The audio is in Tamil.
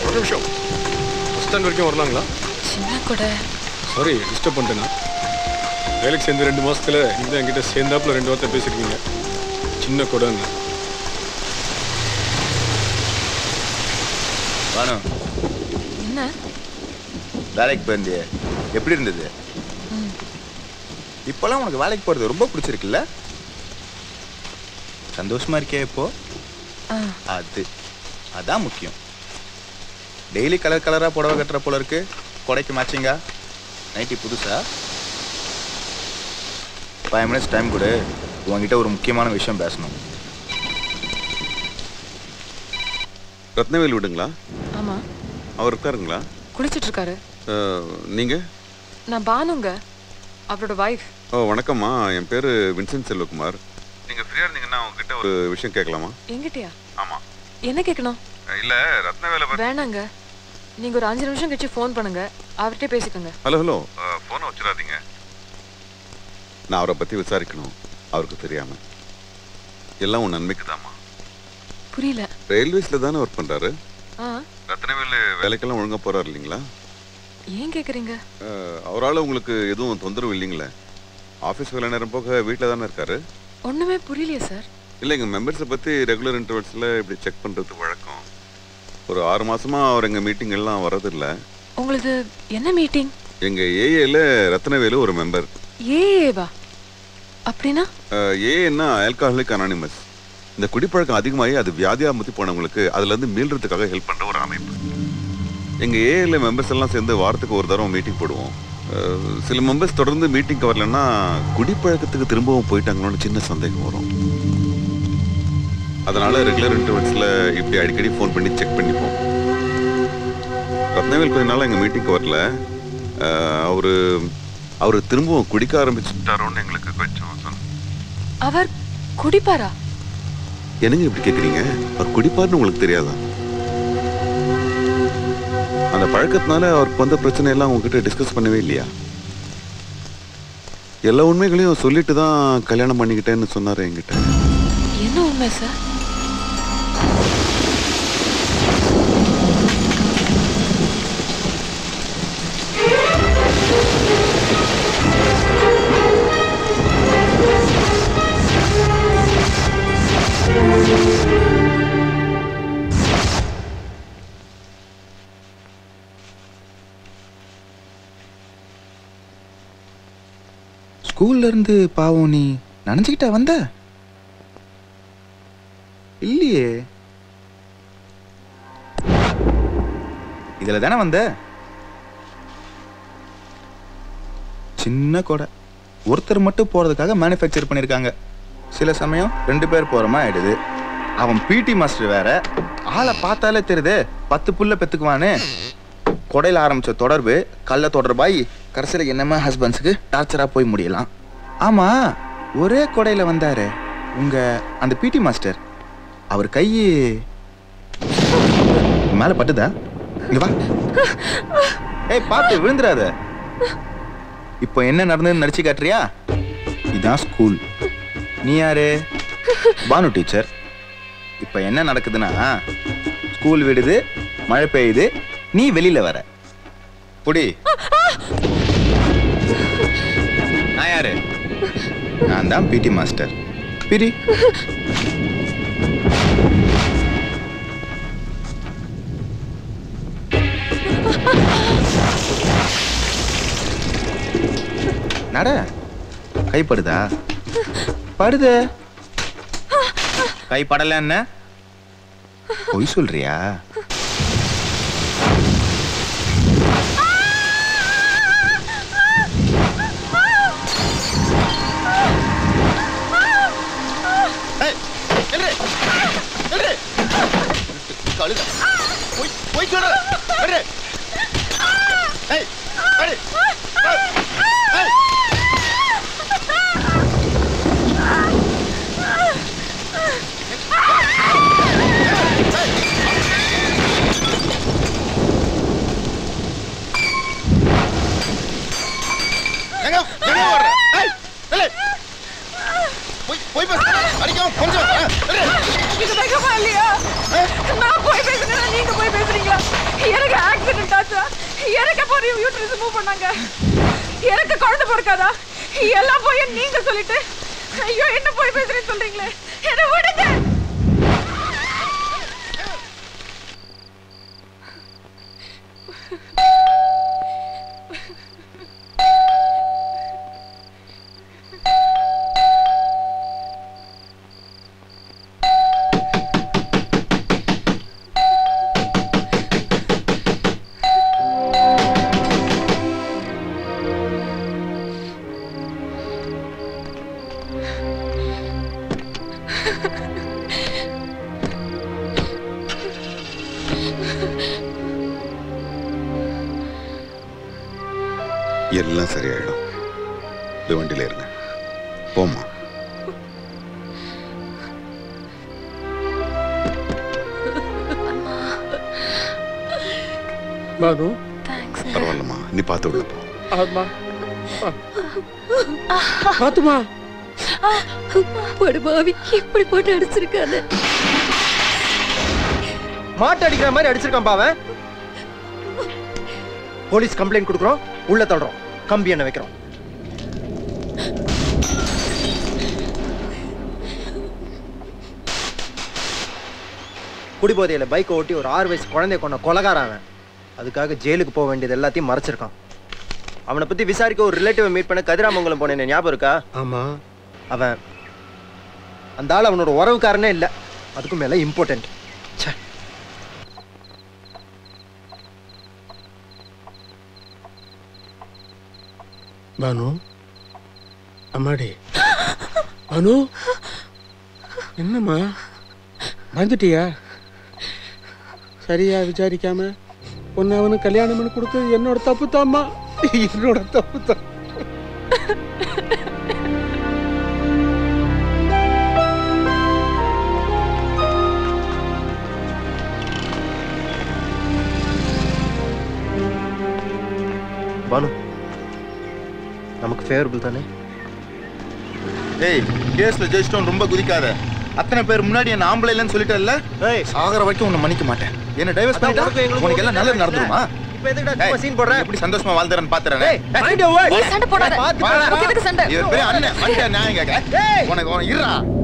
ஒரு நிமிஷம் பஸ் ஸ்டாண்ட் வரைக்கும் வரலாங்களா சின்ன கூட சாரி டிஸ்டர்ப் பண்ணிட்டேண்ணா வேலைக்கு சேர்ந்து ரெண்டு மாசத்துல நீங்க தான் என்கிட்ட சேர்ந்தாப்புல ரெண்டு வார்த்தை பேசிருக்கீங்க சின்ன கொடைன்னு வானு என்ன வேலைக்கு போயிருந்தியே எப்படி இருந்தது இப்போல்லாம் உனக்கு வேலைக்கு போகிறது ரொம்ப பிடிச்சிருக்குல்ல சந்தோஷமா இருக்கியா இப்போ ஆ அது அதான் முக்கியம் டெய்லி கலர் கலராக புடவை கட்டுற போல இருக்கு கொடைக்கு மேட்சிங்கா நைட்டி புதுசா ஃபைவ் மினிட்ஸ் டைம் கொடு உங்ககிட்ட ஒரு முக்கியமான விஷயம் பேசணும் ரத்னவேல் விடுங்களா ஆமா அவர் இருக்காருங்களா குளிச்சிட்டு இருக்காரு அஹ், நீங்க நான் பானுங்க அவரோட வைஃப் ஓ வணக்கம்மா என் பேரு வின்சென்ட் செல்வகுமார் நீங்க ஃப்ரீயா இருந்தீங்கன்னா உங்ககிட்ட ஒரு விஷயம் கேட்கலாமா எங்கிட்டயா ஆமா என்ன கேட்கணும் இல்ல ரத்னவேலை வேணாங்க நீங்க ஒரு அஞ்சு நிமிஷம் கழிச்சு ஃபோன் பண்ணுங்க அவர்கிட்ட பேசிக்கோங்க ஹலோ ஹலோ ஃபோனை வச்சிடாதீங்க நான் அவரை பத்தி விசாரிக்கணும் அவருக்கு தெரியாம எல்லாம் உன் நன்மைக்கு தாம்மா புரியல ரயில்வேஸ்ல தானே ஒர்க் பண்றாரு ஆ ரத்னவேல் வேலைக்கெல்லாம் ஒழுங்கா போறாரு இல்லைங்களா ஏன் கேக்குறீங்க அஹ், அவரால உங்களுக்கு எதுவும் தொந்தரவு இல்லைங்களே ஆஃபீஸ் வேலை நேரம் போக வீட்டில் தானே இருக்காரு ஒண்ணுமே புரியலையே சார் இல்லைங்க மெம்பர்ஸை பற்றி ரெகுலர் இன்டர்வல்ஸில் இப்படி செக் பண்ணுறது வழக்கம் ஒரு ஆறு மாசமா அவர் எங்கள் மீட்டிங் எல்லாம் வரதில்ல உங்களுது என்ன மீட்டிங் எங்கள் ஏஏல ரத்னவேலு ஒரு மெம்பர் ஏஏவா அப்படின்னா ஏஏன்னா ஆல்கஹாலிக் அனானிமஸ் இந்த குடிப்பழக்கம் அதிகமாகி அது வியாதியாக முத்தி போனவங்களுக்கு அதுலேருந்து மீள்றதுக்காக ஹெல்ப் பண்ணுற ஒரு அமைப்பு எங்கள் ஏஏல மெம்பர்ஸ் எல்லாம் சேர்ந்து வாரத்துக்கு ஒரு தடவை மீட்டிங் போடுவோம் அஹ், சில மெம்பர்ஸ் தொடர்ந்து மீட்டிங்க்கு வரலன்னா குடிப்பழக்கத்துக்கு திரும்பவும் போயிட்டாங்களோன்னு சின்ன சந்தேகம் வரும் அதனால ரெகுலர் இன்டர்வல்ஸில் இப்படி அடிக்கடி ஃபோன் பண்ணி செக் பண்ணிப்போம் ரத்னவேல் கொஞ்ச நாள் எங்கள் மீட்டிங்க்கு வரல அஹ், அவரு அவரு திரும்பவும் குடிக்க ஆரம்பிச்சுட்டாரோன்னு எங்களுக்கு கொஞ்சம் சொன்ன அவர் குடிப்பாரா என்னங்க இப்படி கேக்குறீங்க அவர் குடிப்பாருன்னு உங்களுக்கு தெரியாதா அந்த பழக்கத்தினால அவருக்கு வந்த பிரச்சனை எல்லாம் உங்ககிட்ட டிஸ்கஸ் பண்ணவே இல்லையா எல்லா உண்மைகளையும் சொல்லிட்டு தான் கல்யாணம் பண்ணிக்கிட்டேன்னு சொன்னாரு என்கிட்ட என்ன உண்மை சார் ஸ்கூல்ல இருந்து பாவம் நீ நினைச்சுக்கிட்டா வந்த இல்லையே இதுல தானே வந்த சின்ன கொடை ஒருத்தர் மட்டும் போறதுக்காக மேனுஃபேக்சர் பண்ணியிருக்காங்க சில சமயம் ரெண்டு பேர் போறமா ஆயிடுது அவன் பிடி மாஸ்டர் வேற ஆளை பார்த்தாலே தெரியுது பத்து புல்ல பெத்துக்குவான்னு கொடையில ஆரம்பிச்ச தொடர்பு கள்ள தொடர்பாய் கடைசியில் என்னமா ஹஸ்பண்ட்ஸுக்கு டார்ச்சரா போய் முடியலாம் ஆமா ஒரே கொடையில வந்தாரு உங்க அந்த பிடி மாஸ்டர் அவர் கை மேல பட்டுதா இங்க வா ஏய் பார்த்து விழுந்துடாத இப்போ என்ன நடந்ததுன்னு நடிச்சு காட்டுறியா இதான் ஸ்கூல் நீ யாரு பானு டீச்சர் இப்போ என்ன நடக்குதுன்னா ஸ்கூல் விடுது மழை பெய்யுது நீ வெளியில வர புடி நான் யாரு நான் தான் பிடி மாஸ்டர் பிரி நட கைப்படுதா படுது கை படல என்ன பொய் சொல்றியா ஏய், நில்லு. நில்லு. கழுதை. பொய் பொய் சொல்ற. நில்லு. ஏய், அடி. ஏய். எங்க எங்க ஓடுற? ஏய், நில்லு. போய் போய் பேச அடிக்காம கொஞ்சம் ஆ, நில்லு. இது வேகமா இல்லையா நான் போய் பேசுறேன் நீங்க போய் பேசுறீங்களா வழியும் யூட்ரஸ் ரிமூவ் பண்ணாங்க எனக்கு குழந்தை பிறக்காதா எல்லாம் போய் நீங்க சொல்லிட்டு ஐயோ என்ன போய் பேசுறேன்னு சொல்றீங்களே என்ன விடுங்க எல்லாம் சரியாயிடும் இந்த வண்டியில இருங்க போம்மா பானு பரவாயில்லம்மா நீ பார்த்து விடு போ ஆமா பாத்துமா படுபாவி இப்படி போட்டு அடிச்சிருக்காது மாட்டு அடிக்கிற மாதிரி அடிச்சிருக்கான் பாவன் போலீஸ் கம்ப்ளைண்ட் கொடுக்குறோம் உள்ள தள்ளுறோம் கம்பி என்ன வைக்கிறோம் குடிபோதையில பைக்கை ஓட்டி ஒரு ஆறு வயசு குழந்தைய கொண்ட கொலகாரன் அவன் அதுக்காக ஜெயிலுக்கு போக வேண்டியது எல்லாத்தையும் மறைச்சிருக்கான் அவனை பத்தி விசாரிக்க ஒரு ரிலேட்டிவை மீட் பண்ண கதிராமங்கலம் போனேன் ஞாபகம் இருக்கா ஆமா அவன் அந்த ஆள் அவனோட உறவுக்காரனே இல்லை அதுக்கும் மேல இம்பார்ட்டன்ட் ச்சே பானு அம்மாடி பானு என்னம்மா வந்துட்டியா சரியா விசாரிக்காம உன்னை அவனுக்கு கல்யாணம் பண்ணி கொடுத்தது என்னோட தப்பு தாம்மா என்னோட தப்பு தான் பானு நமக்கு ஃபேவரபிள் தானே ஏய் கேஸ்ல ஜெயிச்சிட்டோம் ரொம்ப குதிக்காத அத்தனை பேர் முன்னாடி என்ன ஆம்பளை இல்லைன்னு சொல்லிட்டேல்ல ஏய் சாகர வரைக்கும் உன்னை மன்னிக்க மாட்டேன் என்ன டைவர்ஸ் அதான் பண்ணிட்டா உனக்கும் எங்களுக்கும் உனக்கு எல்லாம் நல்லது பிரச்சனை நடந்துருமா இப்போ எதுக்குடா சும்மா சீன் போடுற எப்படி சந்தோஷமா வாழ்ந்துறேன்னு பாத்துறேன் ஏய் mind your words. நீ சண்டை போடாத பாத்து வாடா. உனக்கு எதுக்கு சண்டை இது பெரிய அண்ணன் அண்ணன் நியாயம் கேட்க ஏய் உனக்கு உனக்கு இருறா